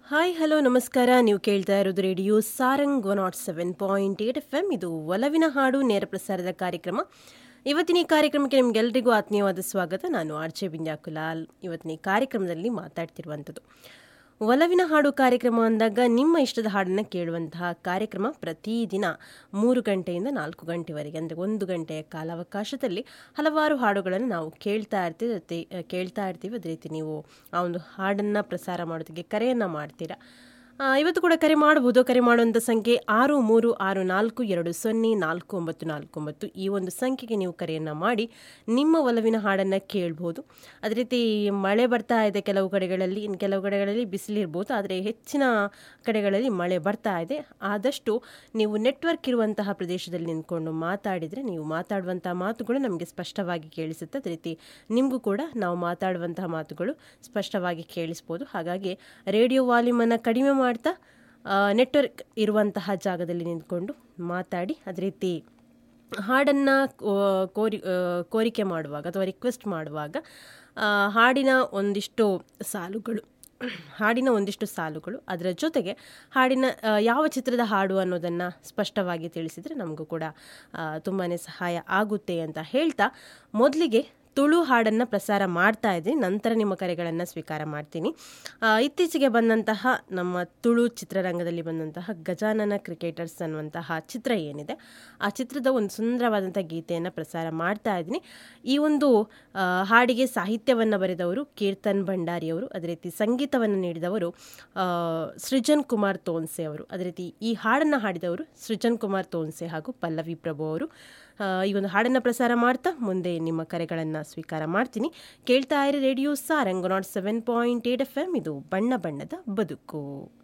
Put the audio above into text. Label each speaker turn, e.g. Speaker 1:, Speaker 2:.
Speaker 1: hi hello ನಮಸ್ಕಾರ ನೀವು ಕೇಳ್ತಾ ಇರೋದು radio Sarang one nought seven point eight F M ಇದು ಒಲವಿನ ಹಾಡು ನೇರ ಪ್ರಸಾರದ ಕಾರ್ಯಕ್ರಮ ಇವತ್ತಿನ ಈ ಕಾರ್ಯಕ್ರಮಕ್ಕೆ ನಿಮಗೆಲ್ಲರಿಗೂ ಆತ್ಮೀಯವಾದ ಸ್ವಾಗತ ನಾನು ಆರ್ಚೆ ಬಿಂಜಾಕುಲಾಲ್ ಇವತ್ತಿನ ಈ ಕಾರ್ಯಕ್ರಮದಲ್ಲಿ ಮಾತಾಡ್ತಿರುವಂಥದ್ದು ಒಲವಿನ ಹಾಡು ಕಾರ್ಯಕ್ರಮ ಅಂದಾಗ ನಿಮ್ಮ ಇಷ್ಟದ ಹಾಡನ್ನು ಕೇಳುವಂತಹ ಕಾರ್ಯಕ್ರಮ ಪ್ರತಿದಿನ ಮೂರು ಗಂಟೆಯಿಂದ ನಾಲ್ಕು ಗಂಟೆವರೆಗೆ ಅಂದರೆ ಒಂದು ಗಂಟೆಯ ಕಾಲಾವಕಾಶದಲ್ಲಿ ಹಲವಾರು ಹಾಡುಗಳನ್ನು ನಾವು ಕೇಳ್ತಾ ಇರ್ತೀವಿ ಅದೇ ಕೇಳ್ತಾ ಇರ್ತೀವಿ ಅದೇ ರೀತಿ ನೀವು ಆ ಒಂದು ಹಾಡನ್ನು ಪ್ರಸಾರ ಮಾಡೋದಕ್ಕೆ ಕರೆಯನ್ನು ಮಾಡ್ತೀರಾ ಆ, ಇವತ್ತು ಕೂಡ ಕರೆ ಮಾಡಬಹುದು ಕರೆ ಮಾಡುವಂಥ ಸಂಖ್ಯೆ ಆರು ಮೂರು ಆರು ನಾಲ್ಕು ಎರಡು ಸೊನ್ನೆ ನಾಲ್ಕು ಒಂಬತ್ತು ನಾಲ್ಕು ಒಂಬತ್ತು ಈ ಒಂದು ಸಂಖ್ಯೆಗೆ ನೀವು ಕರೆಯನ್ನು ಮಾಡಿ ನಿಮ್ಮ ಒಲವಿನ ಹಾಡನ್ನು ಕೇಳ್ಬೋದು ಅದೇ ರೀತಿ ಮಳೆ ಬರ್ತಾ ಇದೆ ಕೆಲವು ಕಡೆಗಳಲ್ಲಿ ಇನ್ನು ಕೆಲವು ಕಡೆಗಳಲ್ಲಿ ಬಿಸಿಲಿರ್ಬೋದು ಆದರೆ ಹೆಚ್ಚಿನ ಕಡೆಗಳಲ್ಲಿ ಮಳೆ ಬರ್ತಾ ಇದೆ ಆದಷ್ಟು ನೀವು ನೆಟ್ವರ್ಕ್ ಇರುವಂತಹ ಪ್ರದೇಶದಲ್ಲಿ ನಿಂತ್ಕೊಂಡು ಮಾತಾಡಿದರೆ ನೀವು ಮಾತಾಡುವಂಥ ಮಾತುಗಳು ನಮಗೆ ಸ್ಪಷ್ಟವಾಗಿ ಕೇಳಿಸುತ್ತೆ ಅದೇ ರೀತಿ ನಿಮಗೂ ಕೂಡ ನಾವು ಮಾತಾಡುವಂತಹ ಮಾತುಗಳು ಸ್ಪಷ್ಟವಾಗಿ ಕೇಳಿಸ್ಬೋದು ಹಾಗಾಗಿ ರೇಡಿಯೋ ವಾಲ್ಯೂಮನ್ನು ಕಡಿಮೆ ಮಾಡ್ತಾ ನೆಟ್ವರ್ಕ್ ಇರುವಂತಹ ಜಾಗದಲ್ಲಿ ನಿಂತ್ಕೊಂಡು ಮಾತಾಡಿ ಅದೇ ರೀತಿ ಹಾಡನ್ನು ಕೋರಿ ಆ, ಕೋರಿಕೆ ಮಾಡುವಾಗ ಅಥವಾ ರಿಕ್ವೆಸ್ಟ್ ಮಾಡುವಾಗ ಆ, ಹಾಡಿನ ಒಂದಿಷ್ಟು ಸಾಲುಗಳು ಹಾಡಿನ ಒಂದಿಷ್ಟು ಸಾಲುಗಳು ಅದರ ಜೊತೆಗೆ ಹಾಡಿನ ಆ, ಯಾವ ಚಿತ್ರದ ಹಾಡು ಅನ್ನೋದನ್ನು ಸ್ಪಷ್ಟವಾಗಿ ತಿಳಿಸಿದರೆ ನಮಗೂ ಕೂಡ ತುಂಬಾ ಸಹಾಯ ಆಗುತ್ತೆ ಅಂತ ಹೇಳ್ತಾ ಮೊದಲಿಗೆ ತುಳು ಹಾಡನ್ನು ಪ್ರಸಾರ ಮಾಡ್ತಾ ಇದ್ದೀನಿ ನಂತರ ನಿಮ್ಮ ಕರೆಗಳನ್ನು ಸ್ವೀಕಾರ ಮಾಡ್ತೀನಿ ಆ, ಇತ್ತೀಚೆಗೆ ಬಂದಂತಹ ನಮ್ಮ ತುಳು ಚಿತ್ರರಂಗದಲ್ಲಿ ಬಂದಂತಹ ಗಜಾನನ ಕ್ರಿಕೆಟರ್ಸ್ ಅನ್ನುವಂತಹ ಚಿತ್ರ ಏನಿದೆ ಆ ಚಿತ್ರದ ಒಂದು ಸುಂದರವಾದಂಥ ಗೀತೆಯನ್ನು ಪ್ರಸಾರ ಮಾಡ್ತಾ ಇದ್ದೀನಿ ಈ ಒಂದು ಆ, ಹಾಡಿಗೆ ಸಾಹಿತ್ಯವನ್ನು ಬರೆದವರು ಕೀರ್ತನ್ ಭಂಡಾರಿಯವರು ಅದೇ ರೀತಿ ಸಂಗೀತವನ್ನು ನೀಡಿದವರು ಆ, ಸೃಜನ್ ಕುಮಾರ್ ತೋನ್ಸೆ ಅವರು ಅದೇ ರೀತಿ ಈ ಹಾಡನ್ನು ಹಾಡಿದವರು ಸೃಜನ್ ಕುಮಾರ್ ತೋನ್ಸೆ ಹಾಗೂ ಪಲ್ಲವಿ ಪ್ರಭು ಅವರು ಆ, ಈ ಒಂದು ಹಾಡನ್ನು ಪ್ರಸಾರ ಮಾಡ್ತಾ ಮುಂದೆ ನಿಮ್ಮ ಕರೆಗಳನ್ನು ಸ್ವೀಕಾರ ಮಾಡ್ತೀನಿ ಕೇಳ್ತಾ ಇರಿ radio Sarang nought seven point eight F M ಇದು ಬಣ್ಣ ಬಣ್ಣದ ಬದುಕು